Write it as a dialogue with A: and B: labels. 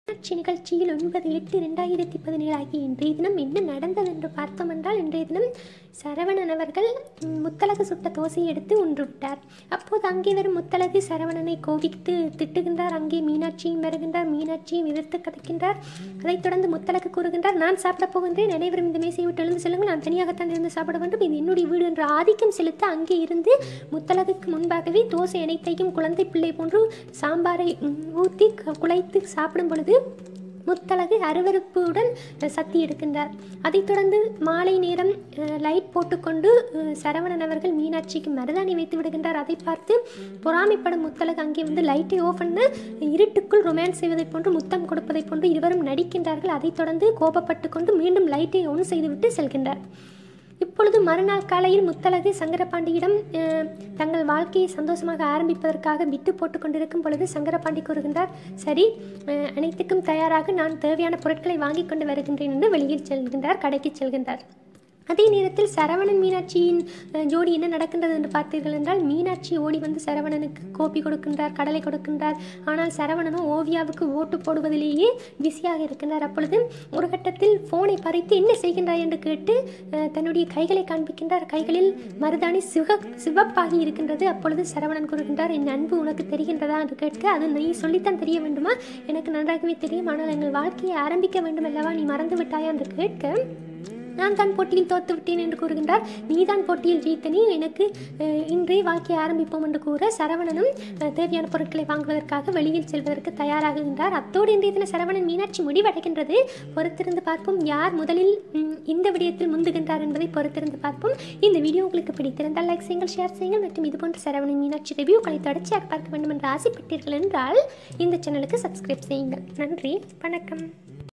A: மீனாட்சி நிகழ்ச்சியில் ஒன்பது எட்டு ரெண்டாயிரத்தி பதினேழு ஆகிய இன்றைய தினம் என்ன நடந்தது என்று பார்த்தோம் என்றால் இன்றைய தினம் சரவணன் அவர்கள் ம், முத்தலகு சுட்ட தோசையை எடுத்து உண்டு விட்டார் அப்போது அங்கே வரும் முத்தலகு சரவணனை கோபித்து திட்டுகின்றார் அங்கே மீனாட்சியும் வருகின்றார் மீனாட்சியும் எதிர்த்து கதைக்கின்றார் அதைத் தொடர்ந்து முத்தலகு கூறுகின்றார் நான் சாப்பிட போகின்றேன் அனைவரும் இந்த மேசையை விட்டு எழுந்து செல்லுங்கள் நான் தனியாகத்தான் இருந்து சாப்பிட வேண்டும் இது என்னுடைய வீடு என்ற ஆதிக்கம் செலுத்த அங்கே இருந்து முத்தலகுக்கு முன்பாகவே தோசை அனைத்தையும் குழந்தை பிள்ளை போன்று சாம்பாரை ம், ஊற்றி க- குழைத்து சாப்பிடும் பொழுது முத்தலகு அருவருப்புடன் அஹ், சத்தி எடுக்கின்றார் அதைத் தொடர்ந்து மாலை நேரம் அஹ், லைட் போட்டுக்கொண்டு அஹ், சரவணன் அவர்கள் மீனாட்சிக்கு மருதாணி வைத்து விடுகின்றார் அதை பார்த்து பொறாமைப்படும் முத்தலகு அங்கே வந்து லைட்டை ஓஃப் பண்ண இருட்டுக்குள் ரொமான்ஸ் செய்வதைப் போன்று முத்தம் கொடுப்பதைப் போன்று இருவரும் நடிக்கின்றார்கள் அதைத் தொடர்ந்து கோபப்பட்டு கொண்டு மீண்டும் லைட்டை ஆன் செய்துவிட்டு செல்கின்றார் இப்பொழுது மறுநாள் காலையில் முத்தலகு சங்கரபாண்டியிடம் அஹ், தங்கள் வாழ்க்கையை சந்தோஷமாக ஆரம்பிப்பதற்காக விட்டு போட்டு கொண்டிருக்கும் பொழுது சங்கரபாண்டி கூறுகின்றார் சரி அஹ், அனைத்துக்கும் தயாராக நான் தேவையான பொருட்களை வாங்கி கொண்டு வருகின்றேன் என்று வெளியில் செல்கின்றார் கடைக்கு செல்கின்றார் அதே நேரத்தில் சரவணன் மீனாட்சியின் அஹ், ஜோடி என்ன நடக்கின்றது என்று பார்த்தீர்கள் என்றால் மீனாட்சி ஓடி வந்து சரவணனுக்கு கோப்பி கொடுக்கின்றார் கடலை கொடுக்கின்றார் ஆனால் சரவணனோ ஓவியாவுக்கு ஓட்டு போடுவதிலேயே பிஸியாக இருக்கின்றார் அப்பொழுது ஒரு கட்டத்தில் ஃபோனை பறித்து என்ன செய்கின்றாய் என்று கேட்டு அஹ், தன்னுடைய கைகளை காண்பிக்கின்றார் கைகளில் மருதாணி சிவ சிவப்பாகி இருக்கின்றது அப்பொழுது சரவணன் கூறுகின்றார் என் அன்பு உனக்கு தெரிகின்றதா என்று கேட்க அது நீ சொல்லித்தான் தெரிய வேண்டுமா எனக்கு நன்றாகவே தெரியும் ஆனால் எங்கள் வாழ்க்கையை ஆரம்பிக்க வேண்டும் அல்லவா நீ மறந்து விட்டாயா என்று கேட்க நான் தான் போட்டியில் தோத்து விட்டேன் என்று கூறுகின்றார் நீதான் போட்டியில் ஜெயித்த நீ எனக்கு அஹ், இன்றே வாழ்க்கையை ஆரம்பிப்போம் என்று கூற சரவணனும் அஹ், தேவையான பொருட்களை வாங்குவதற்காக வெளியில் செல்வதற்கு தயாராகுகின்றார் அத்தோடு இன்றைய தின சரவணன் மீனாட்சி முடிவடைகின்றது பொறுத்திருந்து பார்ப்போம் யார் முதலில் ம், இந்த விடயத்தில் முந்துகின்றார் என்பதை பொறுத்திருந்து பார்ப்போம் இந்த வீடியோ உங்களுக்கு பிடித்திருந்தால் லைக் செய்யுங்கள் ஷேர் செய்யுங்கள் மற்றும் இதுபோன்ற சரவணன் மீனாட்சி ரிவ்யூக்களை தொடர்ச்சியாக பார்க்க வேண்டும் என்று ஆசைப்பட்டீர்கள் என்றால் இந்த சேனலுக்கு சப்ஸ்கிரைப் செய்யுங்கள் நன்றி வணக்கம்